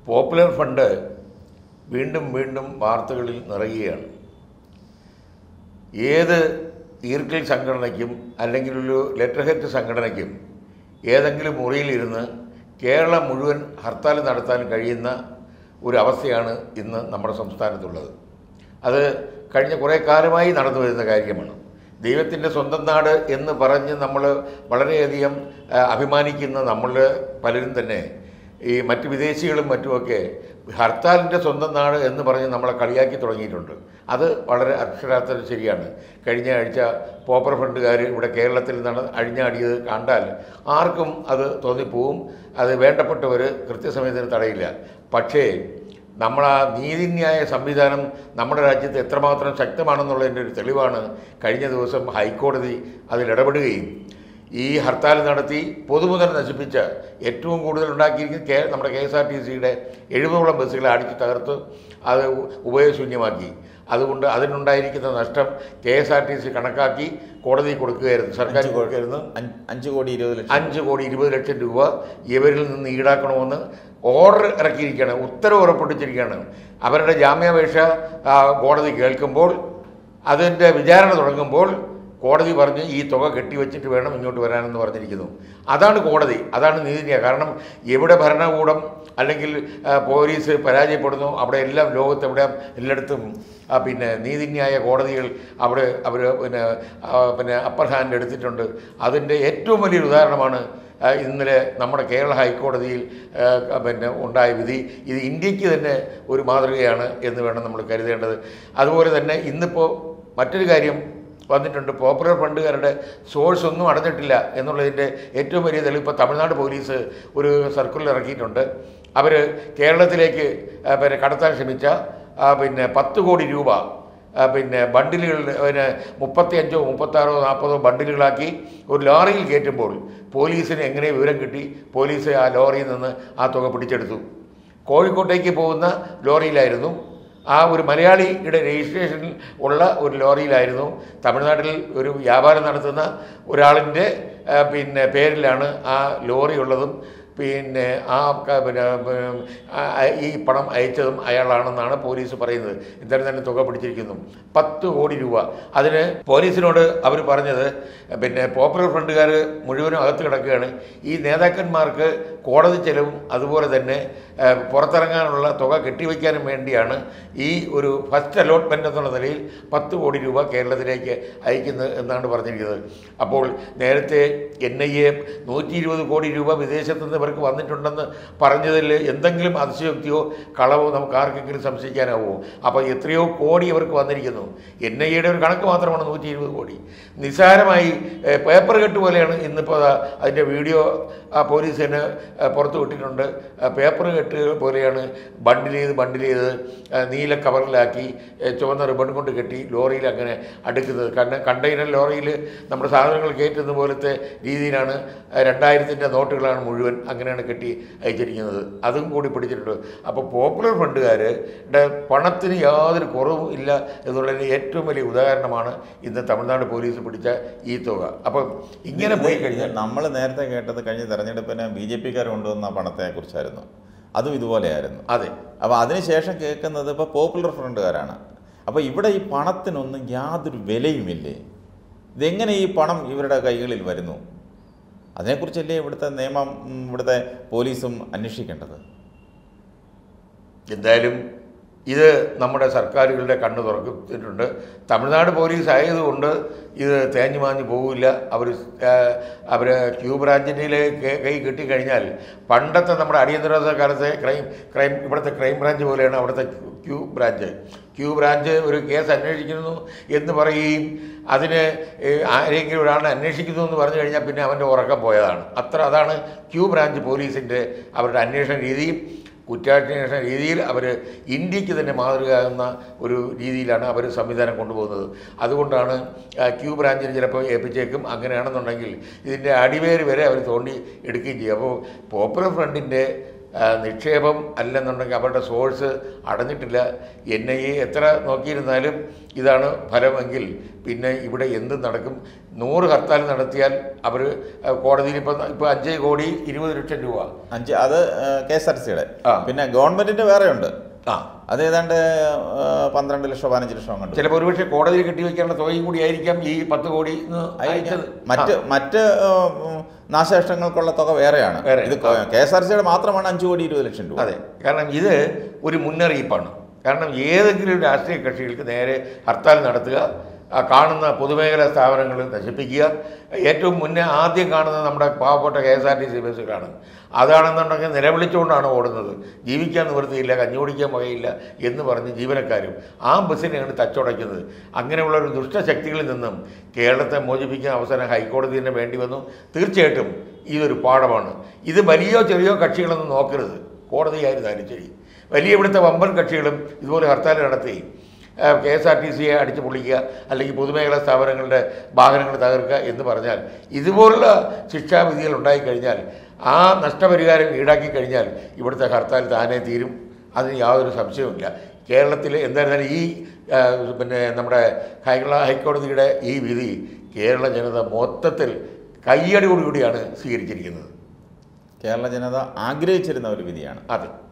Popular fund വീണ്ടും വീണ്ടും വാർത്തകളിൽ നിറയുകയാണ് ഏത് ഈർക്കിൽ സംഘടനയ്ക്കും അല്ലെങ്കിൽ ഒരു ലെറ്റർ ഹെഡ് സംഘടനയ്ക്കും ഏതെങ്കിലും മുറിയിലിരുന്ന് കേരളം മുഴുവൻ ഹർത്താൽ നടത്താൻ കഴിയുന്ന ഒരു അവസ്ഥയാണ് ഇന്ന് നമ്മുടെ സംസ്ഥാനത്തുള്ളത് അത് കഴിഞ്ഞ കുറേ കാലമായി നടന്നു വരുന്ന കാര്യമാണ് ദൈവത്തിൻ്റെ സ്വന്തം നാട് എന്ന് പറഞ്ഞ് നമ്മൾ വളരെയധികം ആ, അഭിമാനിക്കുന്ന നമ്മൾ പലരും തന്നെ ഈ മറ്റ് വിദേശികളും മറ്റുമൊക്കെ ഹർത്താലിൻ്റെ സ്വന്തം നാട് എന്ന് പറഞ്ഞ് നമ്മളെ കളിയാക്കി തുടങ്ങിയിട്ടുണ്ട് അത് വളരെ അക്ഷരാർത്ഥത്തിൽ ശരിയാണ് കഴിഞ്ഞ ആഴ്ച പോപ്പർ ഫണ്ടുകാർ ഇവിടെ കേരളത്തിൽ നട അഴിഞ്ഞാടിയത് കണ്ടാൽ ആർക്കും അത് തോന്നിപ്പോവും അത് വേണ്ടപ്പെട്ടവർ കൃത്യസമയത്തിന് തടയില്ല പക്ഷേ നമ്മൾ ആ നീതിന്യായ സംവിധാനം നമ്മുടെ രാജ്യത്ത് എത്രമാത്രം ശക്തമാണെന്നുള്ളതിൻ്റെ ഒരു തെളിവാണ് കഴിഞ്ഞ ദിവസം ഹൈക്കോടതി അതിൽ ഇടപെടുകയും ഈ ഹർത്താൽ നടത്തി പൊതുമുതൽ നശിപ്പിച്ച ഏറ്റവും കൂടുതൽ ഉണ്ടാക്കിയിരിക്കുന്ന കെ നമ്മുടെ കെ എസ് ആർ ടി സിയുടെ എഴുപതോളം ബസ്സുകളെ അടിച്ച് തകർത്ത് അത് ഉപയോഗശൂന്യമാക്കി അതുകൊണ്ട് അതിനുണ്ടായിരിക്കുന്ന നഷ്ടം K S R T C കണക്കാക്കി കോടതി കൊടുക്കുകയായിരുന്നു സർക്കാർ കൊടുക്കുകയായിരുന്നു അഞ്ച് അഞ്ച് കോടി ഇരുപത് ലക്ഷം അഞ്ച് കോടി ഇരുപത് ലക്ഷം രൂപ ഇവരിൽ നിന്ന് ഈടാക്കണമെന്ന് ഓർഡർ ഇറക്കിയിരിക്കുകയാണ് ഉത്തരവ് ഉറപ്പിച്ചിരിക്കുകയാണ് അവരുടെ ജാമ്യാപേക്ഷ ആ, കോടതി കേൾക്കുമ്പോൾ അതിൻ്റെ വിചാരണ തുടങ്ങുമ്പോൾ കോടതി പറഞ്ഞ് ഈ തുക കെട്ടിവെച്ചിട്ട് വേണം ഇങ്ങോട്ട് വരാനെന്ന് പറഞ്ഞിരിക്കുന്നു അതാണ് കോടതി അതാണ് നീതിന്യായ കാരണം എവിടെ ഭരണകൂടം അല്ലെങ്കിൽ ആ, പോലീസ് പരാജയപ്പെടുന്നു അവിടെ എല്ലാം ലോകത്ത് എവിടെ എല്ലായിടത്തും ആ, പിന്നെ നീതിന്യായ കോടതികൾ അവിടെ അവർ പിന്നെ ആ, പിന്നെ അപ്പർ ഹാൻഡ് എടുത്തിട്ടുണ്ട് അതിൻ്റെ ഏറ്റവും വലിയൊരു ഉദാഹരണമാണ് ആ, ഇന്നലെ നമ്മുടെ കേരള ഹൈക്കോടതിയിൽ ആ, പിന്നെ ഉണ്ടായ വിധി ഇത് ഇന്ത്യക്ക് തന്നെ ഒരു മാതൃകയാണ് എന്ന് വേണം നമ്മൾ കരുതേണ്ടത് അതുപോലെ തന്നെ ഇന്നിപ്പോൾ മറ്റൊരു കാര്യം വന്നിട്ടുണ്ട് പോപ്പുലർ ഫണ്ടുകാരുടെ സോഴ്സ് ഒന്നും അടഞ്ഞിട്ടില്ല എന്നുള്ളതിൻ്റെ ഏറ്റവും വലിയ തെളിവ് ഇപ്പോൾ തമിഴ്നാട് പോലീസ് ഒരു സർക്കുലർ ഇറക്കിയിട്ടുണ്ട് അവർ കേരളത്തിലേക്ക് ആ, പിന്നെ കടത്താൻ ശ്രമിച്ച ആ, പിന്നെ പത്ത് കോടി രൂപ ആ, പിന്നെ ബണ്ടിലുകൾ പിന്നെ മുപ്പത്തിയഞ്ചോ മുപ്പത്താറോ നാൽപ്പതോ ബണ്ടിലുകളാക്കി ഒരു ലോറിയിൽ കയറ്റുമ്പോൾ പോലീസിന് എങ്ങനെ വിവരം കിട്ടി പോലീസ് ആ ലോറിയിൽ നിന്ന് ആ തുക പിടിച്ചെടുത്തു കോഴിക്കോട്ടേക്ക് പോകുന്ന ലോറിയിലായിരുന്നു ആ ഒരു മലയാളിയുടെ രജിസ്ട്രേഷനിൽ ഉള്ള ഒരു ലോറിയിലായിരുന്നു തമിഴ്നാട്ടിൽ ഒരു വ്യാപാരം നടത്തുന്ന ഒരാളിൻ്റെ ആ, പിന്നെ പേരിലാണ് ആ ലോറി ഉള്ളതും പിന്നെ ആ ക- പിന്നെ പിന്നെ, ആ, ഈ പണം അയച്ചതും അയാളാണെന്നാണ് പോലീസ് പറയുന്നത് ഇത്തരം തന്നെ തുക പിടിച്ചിരിക്കുന്നു പത്ത് കോടി രൂപ അതിന് പോലീസിനോട് അവർ പറഞ്ഞത് പിന്നെ പോപ്പുലർ ഫ്രണ്ടുകാർ മുഴുവനും അകത്ത് കിടക്കുകയാണ് ഈ നേതാക്കന്മാർക്ക് കോടതി ചെലവും അതുപോലെ തന്നെ ആ, പുറത്തിറങ്ങാനുള്ള തുക കെട്ടിവയ്ക്കാനും വേണ്ടിയാണ് ഈ ഒരു ഫസ്റ്റ് അലോട്ട്മെൻ്റ് എന്നുള്ള നിലയിൽ പത്ത് കോടി രൂപ കേരളത്തിലേക്ക് അയക്കുന്നത് എന്നാണ് പറഞ്ഞിരിക്കുന്നത് അപ്പോൾ നേരത്തെ എൻ ഐ എ നൂറ്റി ഇരുപത് കോടി രൂപ വിദേശത്ത് നിന്ന് ഇവർക്ക് വന്നിട്ടുണ്ടെന്ന് പറഞ്ഞതിൽ എന്തെങ്കിലും അതിശയോക്തിയോ കളവോ നമുക്ക് ആർക്കെങ്കിലും സംശയിക്കാനാവുമോ അപ്പോൾ എത്രയോ കോടി അവർക്ക് വന്നിരിക്കുന്നു എൻ ഐ എയുടെ ഒരു കണക്ക് മാത്രമാണ് നൂറ്റി ഇരുപത് കോടി നിസ്സാരമായി ഏഹ്, പേപ്പർ കെട്ട് പോലെയാണ് ഇന്നിപ്പോൾ ദാ അതിൻ്റെ വീഡിയോ ആ പോലീസ് തന്നെ ഏഹ്, പുറത്ത് വിട്ടിട്ടുണ്ട് ആ, പേപ്പർ കെട്ട് പോലെയാണ് ബണ്ടിൽ ചെയ്ത് ബണ്ടിൽ ചെയ്ത് ആ, നീല കവറിലാക്കി ഏഹ്, ചുവന്ന റിബൺ കൊണ്ട് കെട്ടി ലോറിയിൽ അങ്ങനെ അടുക്കുന്നത് കാരണം കണ്ടെയ്നർ ലോറിയിൽ നമ്മുടെ സാധനങ്ങൾ കയറ്റുന്ന പോലത്തെ രീതിയിലാണ് രണ്ടായിരത്തിൻ്റെ നോട്ടുകളാണ് മുഴുവൻ അങ്ങനെയാണ് കെട്ടി അയച്ചിരിക്കുന്നത് അതും കൂടി പിടിച്ചിട്ടുണ്ട് അപ്പോൾ പോപ്പുലർ ഫണ്ടുകാരുടെ പണത്തിന് യാതൊരു കുറവും ഇല്ല എന്നുള്ളതിന് ഏറ്റവും വലിയ ഉദാഹരണമാണ് ഇന്ന് തമിഴ്നാട് പോലീസ് പിടിച്ച ഈ തുക അപ്പം ഇങ്ങനെ പോയി കഴിഞ്ഞാൽ നമ്മൾ നേരത്തെ കേട്ടത് കഴിഞ്ഞ തെരഞ്ഞെടുപ്പിന് ബി ജെ പിക്കാർ കൊണ്ടുവന്ന പണത്തെ കുറിച്ചായിരുന്നു അതും ഇതുപോലെയായിരുന്നു അതെ അപ്പോൾ അതിനുശേഷം കേൾക്കുന്നത് ഇപ്പോൾ പോപ്പുലർ ഫ്രണ്ടുകാരാണ് അപ്പോൾ ഇവിടെ ഈ പണത്തിനൊന്നും യാതൊരു വിലയുമില്ലേ ഇതെങ്ങനെ ഈ പണം ഇവരുടെ കൈകളിൽ വരുന്നു അതിനെക്കുറിച്ചല്ലേ ഇവിടുത്തെ നിയമം ഉം, ഇവിടുത്തെ പോലീസും അന്വേഷിക്കേണ്ടത് എന്തായാലും ഇത് നമ്മുടെ സർക്കാരുകളുടെ കണ്ണ് തുറക്കിട്ടുണ്ട് തമിഴ്നാട് പോലീസ് ആയതുകൊണ്ട് ഇത് തേഞ്ഞു മാഞ്ഞു പോകില്ല അവർ അവർ ക്യൂ ബ്രാഞ്ചിൻ്റെ കൈ കിട്ടിക്കഴിഞ്ഞാൽ പണ്ടത്തെ നമ്മുടെ അടിയന്തരാവസ്ഥ കാലത്തെ ക്രൈം ക്രൈം ഇവിടുത്തെ ക്രൈം ബ്രാഞ്ച് പോലെയാണ് അവിടുത്തെ ക്യൂ ബ്രാഞ്ച് ക്യൂ ബ്രാഞ്ച് ഒരു കേസ് അന്വേഷിക്കുന്നു എന്ന് പറയുകയും അതിന് ഏഹ്, ആരെങ്കിലും ഒരാളെ അന്വേഷിക്കുന്നു എന്ന് പറഞ്ഞു കഴിഞ്ഞാൽ പിന്നെ അവൻ്റെ ഉറക്കം പോയതാണ് അത്ര അതാണ് ക്യൂ ബ്രാഞ്ച് പോലീസിൻ്റെ അവരുടെ അന്വേഷണ രീതിയും കുറ്റാന്വേഷണ രീതിയിൽ അവർ ഇന്ത്യക്ക് തന്നെ മാതൃകയാകുന്ന ഒരു രീതിയിലാണ് അവർ സംവിധാനം കൊണ്ടുപോകുന്നത് അതുകൊണ്ടാണ് ആ, ക്യൂ ബ്രാഞ്ചിന് ചിലപ്പോൾ ഏൽപ്പിച്ചേക്കും അങ്ങനെയാണെന്നുണ്ടെങ്കിൽ ഇതിൻ്റെ അടിവേര് വരെ അവർ തോണ്ടി എടുക്കുകയും ചെയ്യും അപ്പോൾ പോപ്പുലർ ഫ്രണ്ടിൻ്റെ ആ, നിക്ഷേപം അല്ലെന്നുണ്ടെങ്കിൽ അവരുടെ സോഴ്സ് അടഞ്ഞിട്ടില്ല എൻ ഐ എ എത്ര നോക്കിയിരുന്നാലും ഇതാണ് ഫലമെങ്കിൽ പിന്നെ ഇവിടെ എന്ത് നടക്കും നൂറ് ഹർത്താൽ നടത്തിയാൽ അവർ കോടതിയിൽ ഇപ്പം ഇപ്പോൾ അഞ്ച് കോടി ഇരുപത് ലക്ഷം രൂപ അഞ്ച് അത് കെ എസ് ആർ സിയുടെ ആ. പിന്നെ ഗവൺമെന്റിന്റെ വേറെ ഉണ്ട് ആ അത് ഏതാണ്ട് ആ, പന്ത്രണ്ട് ലക്ഷമോ പതിനഞ്ച് ലക്ഷമോ കണ്ടു ചിലപ്പോൾ ഒരുപക്ഷെ കോടതിയിൽ കെട്ടിവെക്കാനുള്ള തുകയും കൂടി ആയിരിക്കാം ഈ പത്ത് കോടി എന്ന് അയച്ചത് മറ്റ് മറ്റ് ഉം, നാശനഷ്ടങ്ങൾക്കുള്ള തുക വേറെയാണ് വേറെ. ഇത് കെ എസ് ആർ സിയുടെ മാത്രമാണ് അഞ്ച് കോടി ഇരുപത് ലക്ഷം രൂപ അതെ കാരണം ഇത് ഒരു മുന്നറിയിപ്പാണ് കാരണം ഏതെങ്കിലും രാഷ്ട്രീയ കക്ഷികൾക്ക് നേരെ ഹർത്താൽ നടത്തുക ആ കാണുന്ന പൊതുമേഖലാ സ്ഥാപനങ്ങൾ നശിപ്പിക്കുക ഏറ്റവും മുന്നേ ആദ്യം കാണുന്നത് നമ്മുടെ പാവപ്പെട്ട K S R T C ബസ്സുകളാണ് അതാണെന്നുണ്ടെങ്കിൽ നിലവിളിച്ചുകൊണ്ടാണ് ഓടുന്നത് ജീവിക്കാൻ നിവൃത്തിയില്ല കഞ്ഞി കുടിക്കാൻ വകയില്ല എന്ന് പറഞ്ഞ് ജീവനക്കാരും ആ ബസ്സിനെയാണ് തച്ചുടയ്ക്കുന്നത് അങ്ങനെയുള്ള ഒരു ദുഷ്ടശക്തികളിൽ നിന്നും കേരളത്തെ മോചിപ്പിക്കാൻ അവസരം ഹൈക്കോടതി തന്നെ വേണ്ടി വന്നു തീർച്ചയായിട്ടും ഇതൊരു പാഠമാണ് ഇത് വലിയോ ചെറിയോ കക്ഷികളൊന്നും നോക്കരുത് കോടതിയായിരുന്നാലും ശരി വലിയ ഇവിടുത്തെ വമ്പൻ കക്ഷികളും ഇതുപോലെ ഹർത്താൽ നടത്തി കെ എസ് ആർ ടി സിയെ അടിച്ചു പൊളിക്കുക അല്ലെങ്കിൽ പൊതുമേഖലാ സ്ഥാപനങ്ങളുടെ വാഹനങ്ങൾ തകർക്കുക എന്ന് പറഞ്ഞാൽ ഇതുപോലുള്ള ശിക്ഷാവിധികൾ ഉണ്ടായിക്കഴിഞ്ഞാൽ ആ നഷ്ടപരിഹാരം ഈടാക്കി കഴിഞ്ഞാൽ ഇവിടുത്തെ ഹർത്താൽ താനേ തീരും അതിന് യാതൊരു സംശയവുമില്ല കേരളത്തിൽ എന്തായിരുന്നാലും ഈ ആ, പിന്നെ നമ്മുടെ കേരള ഹൈക്കോടതിയുടെ ഈ വിധി കേരള ജനത മൊത്തത്തിൽ കയ്യടിയോടുകൂടിയാണ് സ്വീകരിച്ചിരിക്കുന്നത് കേരള ജനത ആഗ്രഹിച്ചിരുന്ന ഒരു വിധിയാണ് അതെ